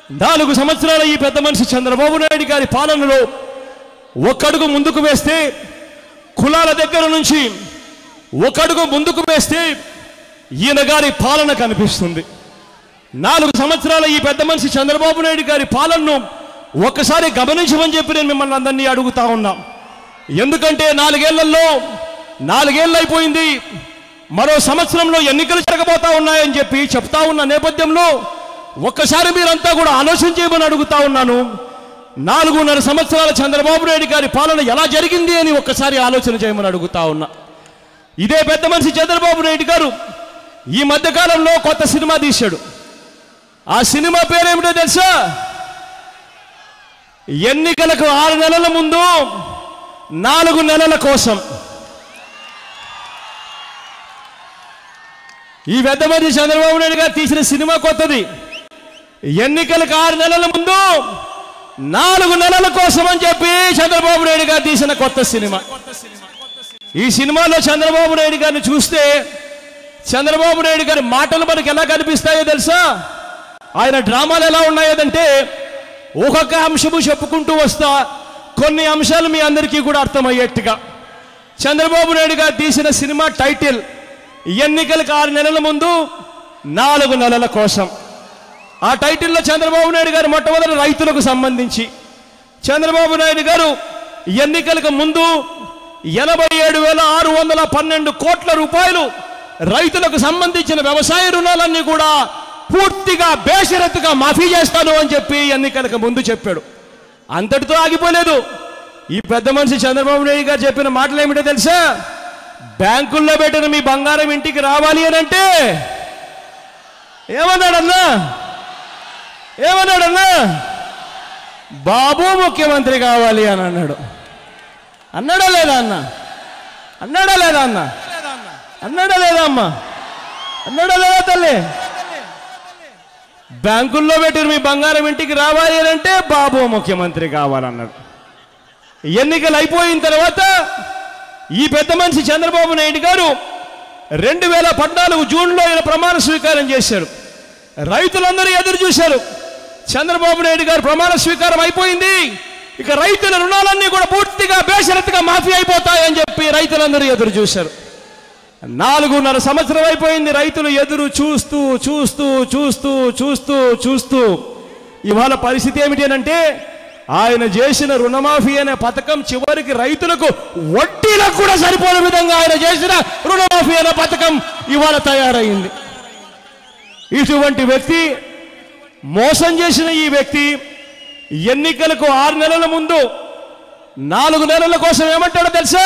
నాలుగు సంవత్సరాల ఈ పెద్ద మనిషి చంద్రబాబు నాయుడు గారి పాలనలో ఒక్కడుగు ముందుకు వేస్తే కులాల దగ్గర నుంచి ఒకడుగు ముందుకు వేస్తే ఈయన గారి పాలన కనిపిస్తుంది నాలుగు సంవత్సరాల ఈ పెద్ద మనిషి చంద్రబాబు నాయుడు గారి పాలనను ఒక్కసారి గమనించమని చెప్పి నేను మిమ్మల్ని అందరినీ అడుగుతా ఉన్నా ఎందుకంటే నాలుగేళ్లలో నాలుగేళ్ళు అయిపోయింది మరో సంవత్సరంలో ఎన్నికలు జరగబోతా ఉన్నాయని చెప్పి చెప్తా ఉన్న నేపథ్యంలో ఒక్కసారి మీరంతా కూడా ఆలోచన చేయమని అడుగుతా ఉన్నాను నాలుగున్నర సంవత్సరాల చంద్రబాబు నాయుడు గారి పాలన ఎలా జరిగింది అని ఒక్కసారి ఆలోచన చేయమని అడుగుతా ఉన్నా ఇదే పెద్ద మనిషి చంద్రబాబు నాయుడు గారు ఈ మధ్యకాలంలో కొత్త సినిమా తీశాడు ఆ సినిమా పేరేమిటో తెలుసా ఎన్నికలకు ఆరు నెలల ముందు నాలుగు నెలల కోసం ఈ పెద్ద మనిషి చంద్రబాబు నాయుడు గారు తీసిన సినిమా కొత్తది ఎన్నికలకు ఆరు నెలల ముందు నాలుగు నెలల కోసం అని చెప్పి చంద్రబాబు నాయుడు గారు తీసిన కొత్త సినిమా ఈ సినిమాలో చంద్రబాబు నాయుడు గారిని చూస్తే చంద్రబాబు నాయుడు గారి మాటలు మనకి ఎలా కనిపిస్తాయో తెలుసా ఆయన డ్రామాలు ఎలా ఉన్నాయోదంటే ఒక్కొక్క అంశము చెప్పుకుంటూ వస్తా కొన్ని అంశాలు మీ అందరికీ కూడా అర్థమయ్యేట్టుగా చంద్రబాబు నాయుడు గారు తీసిన సినిమా టైటిల్ ఎన్నికలకు ఆరు నెలల ముందు నాలుగు నెలల కోసం ఆ టైటిల్లో చంద్రబాబు నాయుడు గారు మొట్టమొదటి రైతులకు సంబంధించి చంద్రబాబు నాయుడు గారు ఎన్నికలకు ముందు ఎనభై ఏడు వేల ఆరు వందల పన్నెండు కోట్ల రూపాయలు రైతులకు సంబంధించిన వ్యవసాయ రుణాలన్నీ కూడా పూర్తిగా బేషరతుగా మాఫీ చేస్తాను అని చెప్పి ఎన్నికలకు ముందు చెప్పాడు అంతటితో ఆగిపోలేదు ఈ పెద్ద మనిషి చంద్రబాబు నాయుడు గారు చెప్పిన మాటలు ఏమిటో తెలుసా బ్యాంకుల్లో పెట్టిన మీ బంగారం ఇంటికి రావాలి అని అంటే ఏమన్నాడన్నా ఏమన్నాడన్నా బాబు ముఖ్యమంత్రి కావాలి అని అన్నాడు అన్నాడా లేదా అన్న అన్నాడా లేదా అన్న అన్నాడా లేదా అమ్మ అన్నాడా లేదా తల్లి బ్యాంకుల్లో పెట్టిన మీ బంగారం ఇంటికి రావాలి అని అంటే బాబు ముఖ్యమంత్రి కావాలన్నాడు ఎన్నికలు అయిపోయిన తర్వాత ఈ పెద్ద మనిషి చంద్రబాబు నాయుడు గారు రెండు వేల పద్నాలుగు జూన్లో ఈయన ప్రమాణ స్వీకారం చేశారు రైతులందరూ ఎదురు చూశారు చంద్రబాబు నాయుడు గారు ప్రమాణ స్వీకారం అయిపోయింది ఇక రైతుల రుణాలన్నీ కూడా పూర్తిగా బేషరతుగా మాఫీ అయిపోతాయని చెప్పి రైతులందరూ ఎదురు చూశారు నాలుగున్నర సంవత్సరం అయిపోయింది రైతులు ఎదురు చూస్తూ చూస్తూ చూస్తూ చూస్తూ చూస్తూ ఇవాళ పరిస్థితి ఏమిటి అంటే ఆయన చేసిన రుణమాఫీ అనే పథకం చివరికి రైతులకు వడ్డీలకు కూడా సరిపోని విధంగా ఆయన చేసిన రుణమాఫీ అనే పథకం ఇవాళ తయారైంది ఇటువంటి వ్యక్తి మోసం చేసిన ఈ వ్యక్తి ఎన్నికలకు ఆరు నెలల ముందు నాలుగు నెలల కోసం ఏమంటాడో తెలుసా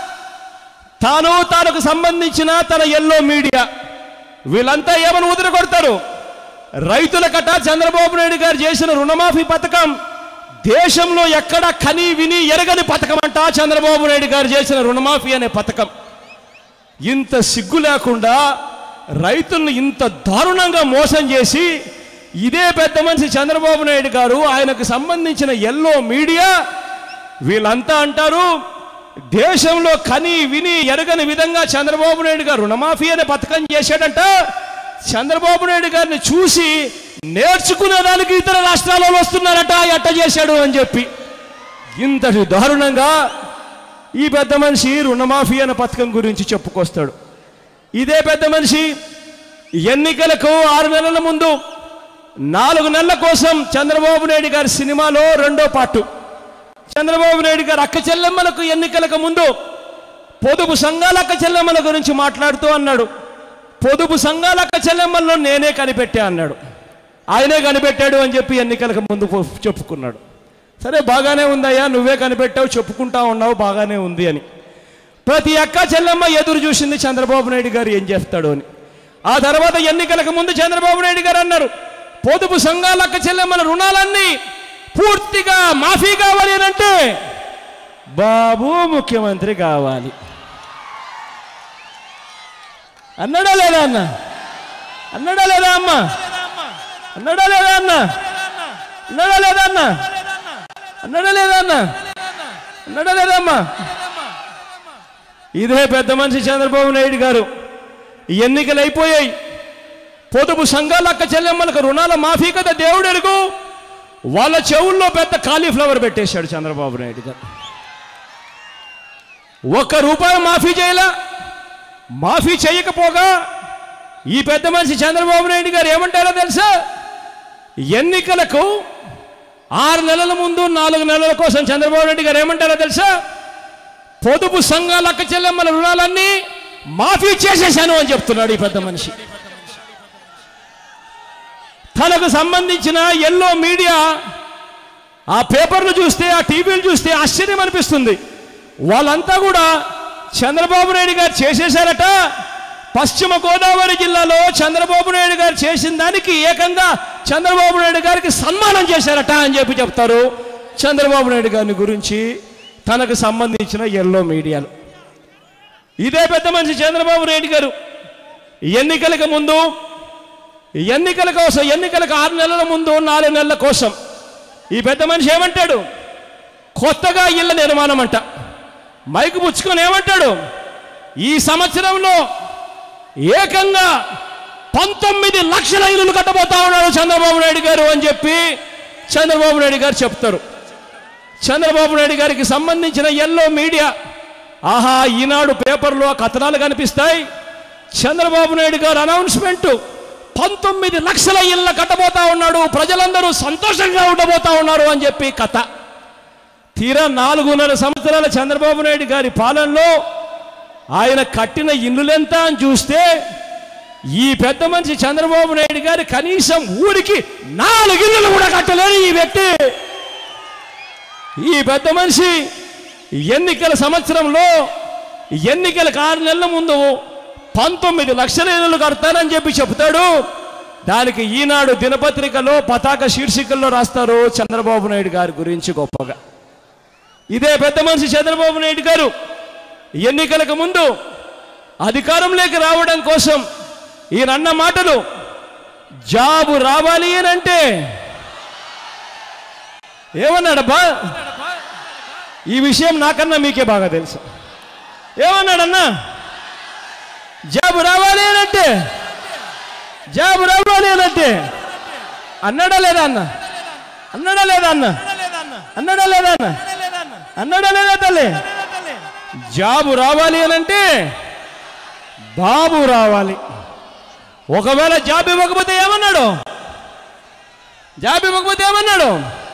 తాను తనకు సంబంధించిన తన ఎల్లో మీడియా వీళ్ళంతా ఏమని ఊదిరి కొడతారు రైతుల కట చంద్రబాబు నాయుడు గారు చేసిన రుణమాఫీ పథకం దేశంలో ఎక్కడ కని విని ఎరగని పథకం అంట చంద్రబాబు నాయుడు గారు చేసిన రుణమాఫీ అనే పథకం ఇంత సిగ్గు లేకుండా రైతులను ఇంత దారుణంగా మోసం చేసి ఇదే పెద్ద మనిషి చంద్రబాబు నాయుడు గారు ఆయనకు సంబంధించిన ఎల్లో మీడియా వీళ్ళంతా అంటారు దేశంలో కని విని ఎరగని విధంగా చంద్రబాబు నాయుడు గారు రుణమాఫీ అనే పథకం చేశాడంట చంద్రబాబు నాయుడు గారిని చూసి నేర్చుకునేదానికి ఇతర రాష్ట్రాలలో వస్తున్నారట ఎట్ట చేశాడు అని చెప్పి ఇంతటి దారుణంగా ఈ పెద్ద మనిషి రుణమాఫీ అనే పథకం గురించి చెప్పుకొస్తాడు ఇదే పెద్ద మనిషి ఎన్నికలకు ఆరు నెలల ముందు నాలుగు నెలల కోసం చంద్రబాబు నాయుడు గారి సినిమాలో రెండో పాటు చంద్రబాబు నాయుడు గారు అక్క చెల్లెమ్మలకు ఎన్నికలకు ముందు పొదుపు సంఘాల అక్క చెల్లెమ్మల గురించి మాట్లాడుతూ అన్నాడు పొదుపు సంఘాల అక్క చెల్లెమ్మల్లో నేనే కనిపెట్టా అన్నాడు ఆయనే కనిపెట్టాడు అని చెప్పి ఎన్నికలకు ముందు పో- చెప్పుకున్నాడు సరే బాగానే ఉందయ్యా నువ్వే కనిపెట్టావు చెప్పుకుంటా ఉన్నావు బాగానే ఉంది అని ప్రతి అక్క చెల్లెమ్మ ఎదురు చూసింది చంద్రబాబు నాయుడు గారు ఏం చేస్తాడు అని ఆ తర్వాత ఎన్నికలకు ముందు చంద్రబాబు నాయుడు గారు అన్నారు పొదుపు సంఘాల అక్క చెల్లెమ్మల రుణాలన్నీ పూర్తిగా మాఫీ కావాలి అని అంటే బాబు ముఖ్యమంత్రి కావాలి అన్నాడా లేదా అన్న అన్నాడా లేదా అమ్మ అన్నాడా లేదా అన్న అన్నాడా లేదా అన్న అన్నాడా లేదా అన్న అన్నాడా లేదా అమ్మా ఇదే పెద్ద మనిషి చంద్రబాబు నాయుడు గారు ఈ ఎన్నికలు అయిపోయాయి పొదుపు సంఘాల అక్క చెల్లెమ్మలకు రుణాల మాఫీ కదా దేవుడు ఎరుగు వాళ్ళ చెవుల్లో పెద్ద కాలీఫ్లవర్ పెట్టేశాడు చంద్రబాబు నాయుడు గారు ఒక్క రూపాయి మాఫీ చేయలా మాఫీ చేయకపోగా ఈ పెద్ద మనిషి చంద్రబాబు నాయుడు గారు ఏమంటారో తెలుసా ఎన్నికలకు ఆరు నెలల ముందు నాలుగు నెలల కోసం చంద్రబాబు నాయుడు గారు ఏమంటారో తెలుసా పొదుపు సంఘాల అక్క చెల్లెమ్మల రుణాలన్నీ మాఫీ చేసేశాను అని చెప్తున్నాడు ఈ పెద్ద మనిషి తనకు సంబంధించిన ఎల్లో మీడియా ఆ పేపర్లు చూస్తే ఆ టీవీలు చూస్తే ఆశ్చర్యం అనిపిస్తుంది వాళ్ళంతా కూడా చంద్రబాబు నాయుడు గారు చేసేశారట పశ్చిమ గోదావరి జిల్లాలో చంద్రబాబు నాయుడు గారు చేసిన దానికి ఏకంగా చంద్రబాబు నాయుడు గారికి సన్మానం చేశారట అని చెప్పి చెప్తారు చంద్రబాబు నాయుడు గారిని గురించి తనకు సంబంధించిన ఎల్లో మీడియాలు ఇదే పెద్ద మనిషి చంద్రబాబు నాయుడు గారు ఎన్నికలకు ముందు ఎన్నికల కోసం ఎన్నికలకు ఆరు నెలల ముందు నాలుగు నెలల కోసం ఈ పెద్ద మనిషి ఏమంటాడు కొత్తగా ఇళ్ళ నిర్మాణం అంట మైకు పుచ్చుకొని ఏమంటాడు ఈ సంవత్సరంలో ఏకంగా పంతొమ్మిది లక్షల ఇల్లులు కట్టబోతా ఉన్నాడు చంద్రబాబు నాయుడు గారు అని చెప్పి చంద్రబాబు నాయుడు గారు చెప్తారు చంద్రబాబు నాయుడు గారికి సంబంధించిన ఎల్లో మీడియా ఆహా ఈనాడు పేపర్లో ఆ కథనాలు కనిపిస్తాయి చంద్రబాబు నాయుడు గారు అనౌన్స్మెంట్ పంతొమ్మిది లక్షల ఇళ్ళ కట్టబోతా ఉన్నాడు ప్రజలందరూ సంతోషంగా ఉండబోతా ఉన్నారు అని చెప్పి కథ తీరా నాలుగున్నర సంవత్సరాల చంద్రబాబు నాయుడు గారి పాలనలో ఆయన కట్టిన ఇల్లులెంత అని చూస్తే ఈ పెద్ద మనిషి చంద్రబాబు నాయుడు గారి కనీసం ఊరికి నాలుగు ఇల్లులు కూడా కట్టలేని ఈ వ్యక్తి ఈ పెద్ద మనిషి ఎన్నికల సంవత్సరంలో ఎన్నికలకు ఆరు నెలల ముందు పంతొమ్మిది లక్షల ఇళ్ళు కడతానని చెప్పి చెప్తాడు దానికి ఈనాడు దినపత్రికలో పతాక శీర్షికల్లో రాస్తారు చంద్రబాబు నాయుడు గారి గురించి గొప్పగా ఇదే పెద్ద మనిషి చంద్రబాబు నాయుడు గారు ఎన్నికలకు ముందు అధికారంలోకి రావడం కోసం ఈయన అన్న మాటలు జాబు రావాలి అని అంటే ఏమన్నాడబ్బా ఈ విషయం నాకన్నా మీకే బాగా తెలుసు ఏమన్నాడన్నా జాబు రావాలి అని అంటే జాబు రావాలి అని అంటే అన్నాడా లేదా అన్న అన్నాడా లేదా అన్న అన్నాడా లేదా అన్న అన్నాడా లేదా తల్లి జాబు రావాలి అని అంటే బాబు రావాలి ఒకవేళ జాబ్ ఇవ్వకపోతే ఏమన్నాడు జాబ్ ఇవ్వకపోతే ఏమన్నాడు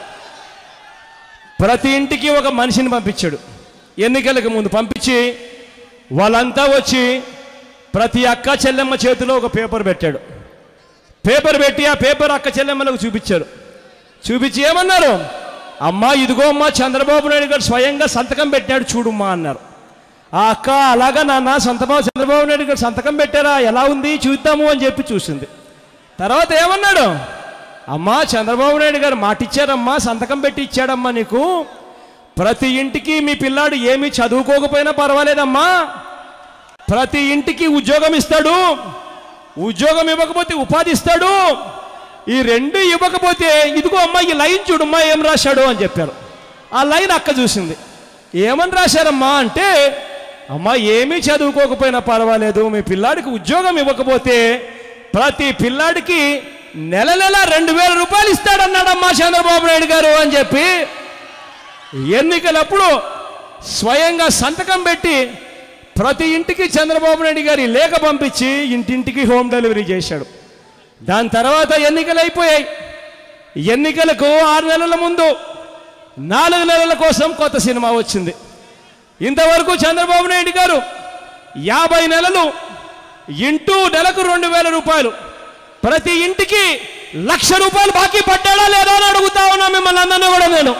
ప్రతి ఇంటికి ఒక మనిషిని పంపించాడు ఎన్నికలకు ముందు పంపించి వాళ్ళంతా వచ్చి ప్రతి అక్క చెల్లెమ్మ చేతిలో ఒక పేపర్ పెట్టాడు పేపర్ పెట్టి ఆ పేపర్ అక్క చెల్లెమ్మలకు చూపించారు చూపించి ఏమన్నారు అమ్మా ఇదిగో అమ్మా చంద్రబాబు నాయుడు గారు స్వయంగా సంతకం పెట్టాడు చూడుమ్మా అన్నారు ఆ అక్క అలాగా నాన్న సంతమా చంద్రబాబు నాయుడు గారు సంతకం పెట్టారా ఎలా ఉంది చూద్దాము అని చెప్పి చూసింది తర్వాత ఏమన్నాడు అమ్మా చంద్రబాబు నాయుడు గారు మాట ఇచ్చారమ్మా సంతకం పెట్టి ఇచ్చాడమ్మా నీకు ప్రతి ఇంటికి మీ పిల్లాడు ఏమీ చదువుకోకపోయినా పర్వాలేదమ్మా ప్రతి ఇంటికి ఉద్యోగం ఇస్తాడు ఉద్యోగం ఇవ్వకపోతే ఉపాధి ఇస్తాడు ఈ రెండు ఇవ్వకపోతే ఇదిగో అమ్మా ఈ లైన్ చూడమ్మా ఏం రాశాడు అని చెప్పారు ఆ లైన్ అక్క చూసింది ఏమని రాశారమ్మా అంటే అమ్మా ఏమీ చదువుకోకపోయినా పర్వాలేదు మీ పిల్లాడికి ఉద్యోగం ఇవ్వకపోతే ప్రతి పిల్లాడికి నెల నెల రెండు వేల రూపాయలు ఇస్తాడన్నాడమ్మా చంద్రబాబు నాయుడు గారు అని చెప్పి ఎన్నికలప్పుడు స్వయంగా సంతకం పెట్టి ప్రతి ఇంటికి చంద్రబాబు నాయుడు గారి లేఖ పంపించి ఇంటింటికి హోమ్ డెలివరీ చేశాడు దాని తర్వాత ఎన్నికలు అయిపోయాయి ఎన్నికలకు ఆరు నెలల ముందు నాలుగు నెలల కోసం కొత్త సినిమా వచ్చింది ఇంతవరకు చంద్రబాబు నాయుడు గారు యాభై నెలలు ఇంటూ నెలకు రెండు వేల రూపాయలు ప్రతి ఇంటికి లక్ష రూపాయలు బాకీ పడ్డాడా లేదా అని అడుగుతా ఉన్నా మిమ్మల్ని అందరినీ కూడా నేను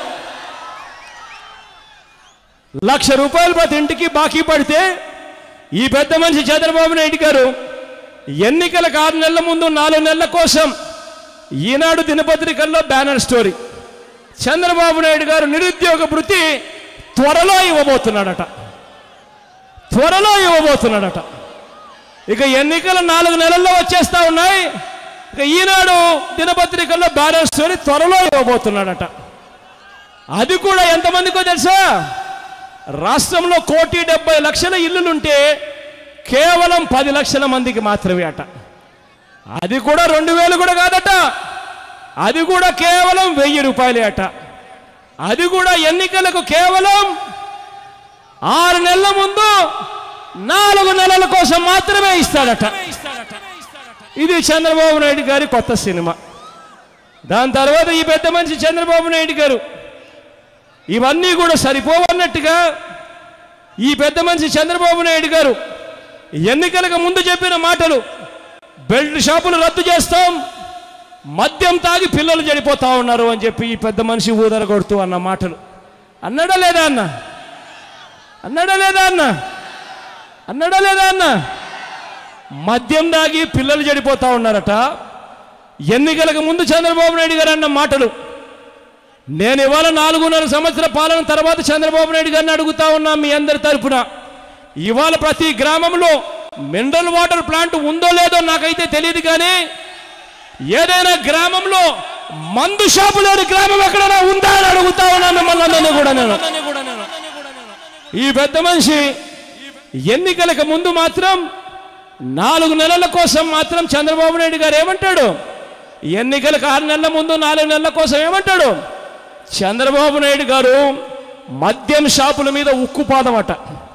లక్ష రూపాయలు ప్రతి ఇంటికి బాకీ పడితే ఈ పెద్ద మనిషి చంద్రబాబు నాయుడు గారు ఎన్నికలకు ఆరు నెలల ముందు నాలుగు నెలల కోసం ఈనాడు దినపత్రికల్లో బ్యానర్ స్టోరీ చంద్రబాబు నాయుడు గారు నిరుద్యోగ భృతి త్వరలో ఇవ్వబోతున్నాడట త్వరలో ఇవ్వబోతున్నాడట ఇక ఎన్నికలు నాలుగు నెలల్లో వచ్చేస్తా ఉన్నాయి ఇక ఈనాడు దినపత్రికల్లో బ్యానర్ స్టోరీ త్వరలో ఇవ్వబోతున్నాడట అది కూడా ఎంతమందికో తెలుసా రాష్ట్రంలో కోటి డెబ్బై లక్షల ఇల్లులుంటే కేవలం పది లక్షల మందికి మాత్రమే అట అది కూడా రెండు వేలు కూడా కాదట అది కూడా కేవలం వెయ్యి రూపాయలే అట అది కూడా ఎన్నికలకు కేవలం ఆరు నెలల ముందు నాలుగు నెలల కోసం మాత్రమే ఇస్తాడట ఇది చంద్రబాబు నాయుడు గారి కొత్త సినిమా దాని తర్వాత ఈ పెద్ద మనిషి చంద్రబాబు నాయుడు గారు ఇవన్నీ కూడా సరిపోవన్నట్టుగా ఈ పెద్ద మనిషి చంద్రబాబు నాయుడు గారు ఎన్నికలకు ముందు చెప్పిన మాటలు బెల్ట్ షాపులు రద్దు చేస్తాం మద్యం తాగి పిల్లలు చెడిపోతా ఉన్నారు అని చెప్పి ఈ పెద్ద మనిషి ఊదర కొడుతూ అన్న మాటలు అన్నాడా లేదా అన్న అన్నాడా లేదా అన్న అన్నాడా లేదా అన్న మద్యం తాగి పిల్లలు చెడిపోతా ఉన్నారట ఎన్నికలకు ముందు చంద్రబాబు నాయుడు గారు అన్న మాటలు నేను ఇవాళ నాలుగున్నర సంవత్సర పాలన తర్వాత చంద్రబాబు నాయుడు గారిని అడుగుతా ఉన్నా మీ అందరి తరపున ఇవాళ ప్రతి గ్రామంలో మినరల్ వాటర్ ప్లాంట్ ఉందో లేదో నాకైతే తెలియదు కానీ ఏదైనా గ్రామంలో మందు షాపు లేని గ్రామం ఎక్కడైనా ఉందా అని అడుగుతా ఉన్నా మిమ్మల్ని అందరినీ కూడా నేను ఈ పెద్ద మనిషి ఎన్నికలకు ముందు మాత్రం నాలుగు నెలల కోసం మాత్రం చంద్రబాబు నాయుడు గారు ఏమంటాడు ఎన్నికలకు ఆరు నెలల ముందు నాలుగు నెలల కోసం ఏమంటాడు చంద్రబాబు నాయుడు గారు మద్యం షాపుల మీద ఉక్కుపాదం అట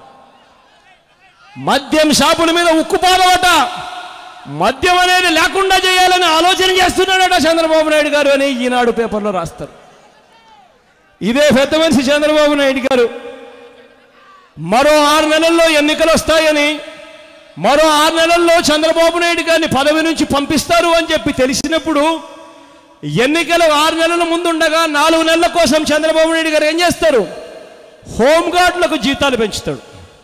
మద్యం షాపుల మీద ఉక్కుపాదం అట మద్యం అనేది లేకుండా చేయాలని ఆలోచన చేస్తున్నాడట చంద్రబాబు నాయుడు గారు అని ఈనాడు పేపర్లో రాస్తారు ఇదే పెద్ద మనిషి చంద్రబాబు నాయుడు గారు మరో ఆరు నెలల్లో ఎన్నికలు వస్తాయని మరో ఆరు నెలల్లో చంద్రబాబు నాయుడు గారిని పదవి నుంచి పంపిస్తారు అని చెప్పి తెలిసినప్పుడు ఎన్నికలు ఆరు నెలల ముందుండగా నాలుగు నెలల కోసం చంద్రబాబు నాయుడు గారు ఏం చేస్తారు హోంగార్డులకు జీతాలు పెంచుతాడు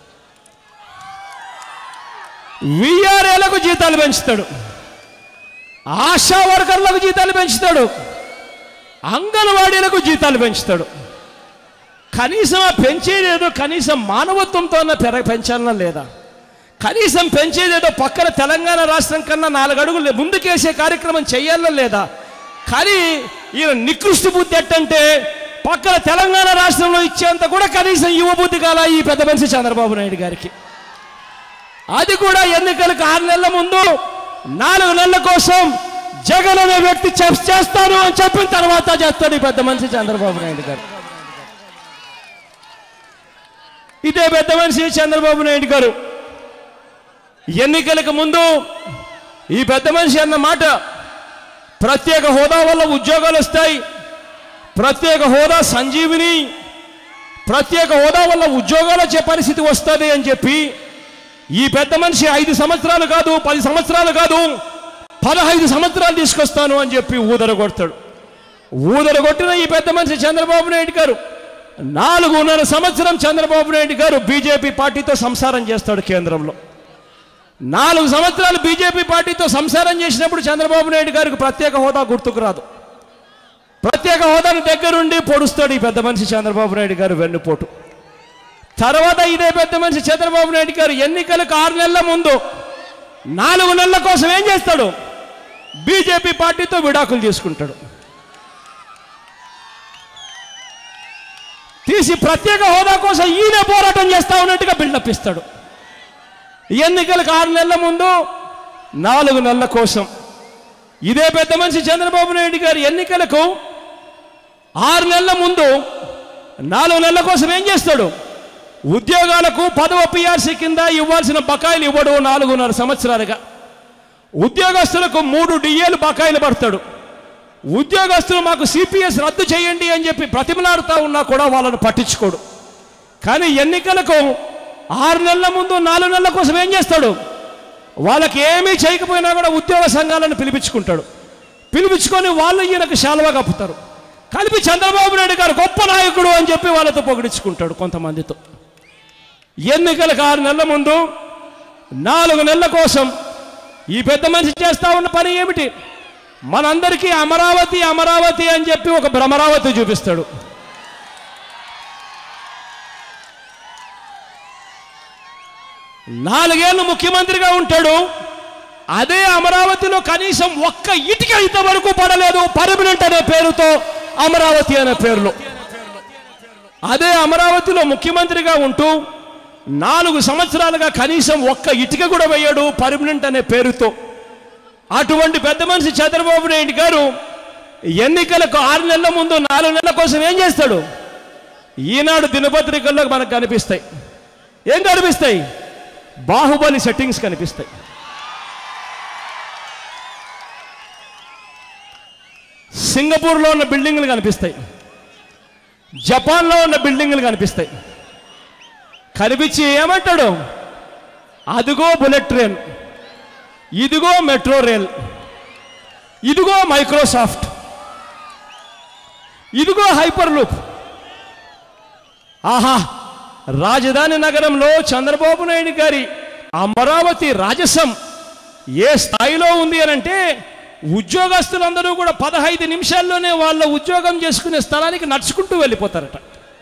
విఆర్ఏలకు జీతాలు పెంచుతాడు ఆశా వర్కర్లకు జీతాలు పెంచుతాడు అంగన్వాడీలకు జీతాలు పెంచుతాడు కనీసం ఆ పెంచేదేదో కనీసం మానవత్వంతో అన్న పెర పెంచాలన్నా లేదా కనీసం పెంచేదేదో పక్కన తెలంగాణ రాష్ట్రం కన్నా నాలుగు అడుగులు ముందుకేసే కార్యక్రమం చేయాలన్నా లేదా కానీ ఈయన నికృష్టి బుద్ధి ఎట్టంటే పక్కన తెలంగాణ రాష్ట్రంలో ఇచ్చేంత కూడా కనీసం యువ బుద్ధి కాల ఈ పెద్ద మనిషి చంద్రబాబు నాయుడు గారికి అది కూడా ఎన్నికలకు ఆరు నెలల ముందు నాలుగు నెలల కోసం జగన్ అనే వ్యక్తి చెప్ చేస్తాను అని చెప్పిన తర్వాత చేస్తాడు ఈ పెద్ద మనిషి చంద్రబాబు నాయుడు గారు ఇదే పెద్ద మనిషి చంద్రబాబు నాయుడు గారు ఎన్నికలకు ముందు ఈ పెద్ద మనిషి అన్న మాట ప్రత్యేక హోదా వల్ల ఉద్యోగాలు వస్తాయి ప్రత్యేక హోదా సంజీవిని ప్రత్యేక హోదా వల్ల ఉద్యోగాలు వచ్చే పరిస్థితి వస్తుంది అని చెప్పి ఈ పెద్ద మనిషి ఐదు సంవత్సరాలు కాదు పది సంవత్సరాలు కాదు పదహైదు సంవత్సరాలు తీసుకొస్తాను అని చెప్పి ఊదర కొడతాడు ఊదర కొట్టిన ఈ పెద్ద మనిషి చంద్రబాబు నాయుడు గారు నాలుగున్నర సంవత్సరం చంద్రబాబు నాయుడు గారు బీజేపీ పార్టీతో సంసారం చేస్తాడు కేంద్రంలో నాలుగు సంవత్సరాలు బీజేపీ పార్టీతో సంసారం చేసినప్పుడు చంద్రబాబు నాయుడు గారికి ప్రత్యేక హోదా గుర్తుకు రాదు ప్రత్యేక హోదాను దగ్గరుండి పొడుస్తాడు ఈ పెద్ద మనిషి చంద్రబాబు నాయుడు గారు వెన్నుపోటు తర్వాత ఇదే పెద్ద మనిషి చంద్రబాబు నాయుడు గారు ఎన్నికలకు ఆరు నెలల ముందు నాలుగు నెలల కోసం ఏం చేస్తాడు బీజేపీ పార్టీతో విడాకులు తీసుకుంటాడు తీసి ప్రత్యేక హోదా కోసం ఈయన పోరాటం చేస్తా ఉన్నట్టుగా బిల్డప్ ఇస్తాడు ఎన్నికలకు ఆరు నెలల ముందు నాలుగు నెలల కోసం ఇదే పెద్ద మనిషి చంద్రబాబు నాయుడు గారు ఎన్నికలకు ఆరు నెలల ముందు నాలుగు నెలల కోసం ఏం చేస్తాడు ఉద్యోగాలకు పదవ పిఆర్సీ కింద ఇవ్వాల్సిన బకాయిలు ఇవ్వడు నాలుగున్నర సంవత్సరాలుగా ఉద్యోగస్తులకు మూడు డిఏలు బకాయిలు పడతాడు ఉద్యోగస్తులు మాకు సిపిఎస్ రద్దు చేయండి అని చెప్పి ప్రతిమలాడుతూ ఉన్నా కూడా వాళ్ళను పట్టించుకోడు కానీ ఎన్నికలకు ఆరు నెలల ముందు నాలుగు నెలల కోసం ఏం చేస్తాడు వాళ్ళకి ఏమీ చేయకపోయినా కూడా ఉద్యోగ సంఘాలను పిలిపించుకుంటాడు పిలిపించుకొని వాళ్ళు ఈయనకు శాలువా కప్పుతారు కలిపి చంద్రబాబు నాయుడు గారు గొప్ప నాయకుడు అని చెప్పి వాళ్ళతో పొగిడించుకుంటాడు కొంతమందితో ఎన్నికలకు ఆరు నెలల ముందు నాలుగు నెలల కోసం ఈ పెద్ద మనిషి చేస్తా ఉన్న పని ఏమిటి మనందరికీ అమరావతి అమరావతి అని చెప్పి ఒక భ్రమరావతి చూపిస్తాడు నాలుగేళ్ళు ముఖ్యమంత్రిగా ఉంటాడు అదే అమరావతిలో కనీసం ఒక్క ఇటుక ఇంతవరకు పడలేదు పర్మనెంట్ అనే పేరుతో అమరావతి అనే పేరులో అదే అమరావతిలో ముఖ్యమంత్రిగా ఉంటూ నాలుగు సంవత్సరాలుగా కనీసం ఒక్క ఇటుక కూడా వేయడు పర్మనెంట్ అనే పేరుతో అటువంటి పెద్ద మనిషి చంద్రబాబు నాయుడు గారు ఎన్నికలకు ఆరు నెలల ముందు నాలుగు నెలల కోసం ఏం చేస్తాడు ఈనాడు దినపత్రికల్లో మనకు కనిపిస్తాయి ఏం కనిపిస్తాయి బాహుబలి సెట్టింగ్స్ కనిపిస్తాయి సింగపూర్లో ఉన్న బిల్డింగ్లు కనిపిస్తాయి జపాన్లో ఉన్న బిల్డింగ్లు కనిపిస్తాయి కనిపించి ఏమంటాడు అదిగో బుల్లెట్ ట్రైన్ ఇదిగో మెట్రో రైల్ ఇదిగో మైక్రోసాఫ్ట్ ఇదిగో హైపర్ లూప్ ఆహా రాజధాని నగరంలో చంద్రబాబు నాయుడు గారి అమరావతి రాజసం ఏ స్థాయిలో ఉంది అని అంటే ఉద్యోగస్తులందరూ కూడా పదహైదు నిమిషాల్లోనే వాళ్ళ ఉద్యోగం చేసుకునే స్థలానికి నడుచుకుంటూ వెళ్ళిపోతారట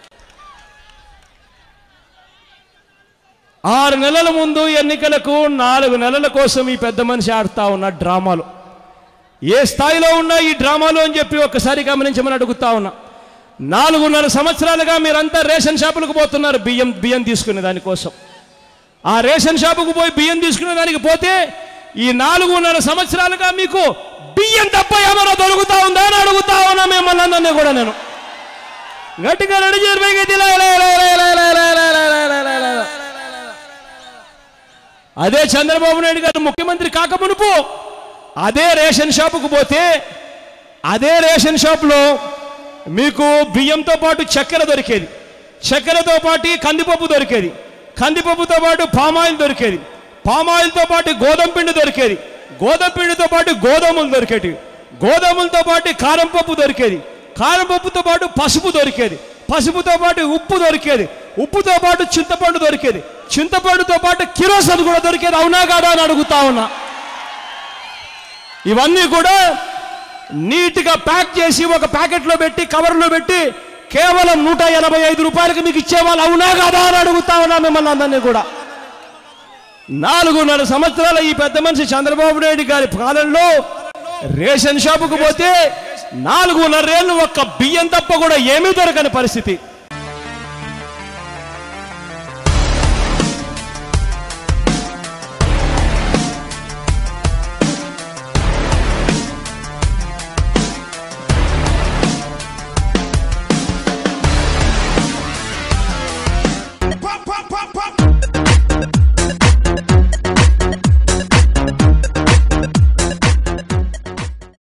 ఆరు నెలల ముందు ఎన్నికలకు నాలుగు నెలల కోసం ఈ పెద్ద మనిషి ఆడుతా ఉన్న డ్రామాలు ఏ స్థాయిలో ఉన్నా ఈ డ్రామాలు అని చెప్పి ఒక్కసారి గమనించమని అడుగుతా ఉన్నా నాలుగున్నర సంవత్సరాలుగా మీరంతా రేషన్ షాపులకు పోతున్నారు బియ్యం బియ్యం తీసుకునే దానికోసం ఆ రేషన్ షాపుకు పోయి బియ్యం తీసుకునే దానికి పోతే ఈ నాలుగున్నర సంవత్సరాలుగా మీకు బియ్యం తప్ప ఏమైనా దొరుకుతా ఉందా అని అడుగుతా ఉన్నా మిమ్మల్ని అందరినీ కూడా నేను గట్టిగా రెడీ అదే చంద్రబాబు నాయుడు గారు ముఖ్యమంత్రి కాకమునుపు అదే రేషన్ షాపుకు పోతే అదే రేషన్ షాపులో మీకు బియ్యంతో పాటు చక్కెర దొరికేది చక్కెరతో పాటు కందిపప్పు దొరికేది కందిపప్పుతో పాటు పామాయిల్ దొరికేది పామాయిల్తో పాటు గోధుమ పిండి దొరికేది గోధుమ పిండితో పాటు గోధుమలు దొరికేటివి గోధుమలతో పాటు కారం పప్పు దొరికేది కారం పప్పుతో పాటు పసుపు దొరికేది పసుపుతో పాటు ఉప్పు దొరికేది ఉప్పుతో పాటు చింతపండు దొరికేది చింతపండుతో పాటు కిరోసన్ కూడా దొరికేది అవునా కాదా అని అడుగుతా ఉన్నా ఇవన్నీ కూడా నీట్గా ప్యాక్ చేసి ఒక ప్యాకెట్లో పెట్టి కవర్లో పెట్టి కేవలం నూట ఎనభై ఐదు రూపాయలకి మీకు ఇచ్చేవాళ్ళు అవునా కాదా అని అడుగుతా ఉన్నా మిమ్మల్ని అందరినీ కూడా నాలుగున్నర సంవత్సరాల ఈ పెద్ద మనిషి చంద్రబాబు నాయుడు గారి పాలనలో రేషన్ షాపుకు పోతే నాలుగున్నరేళ్ళు ఒక్క బియ్యం తప్ప కూడా ఏమీ దొరకని పరిస్థితి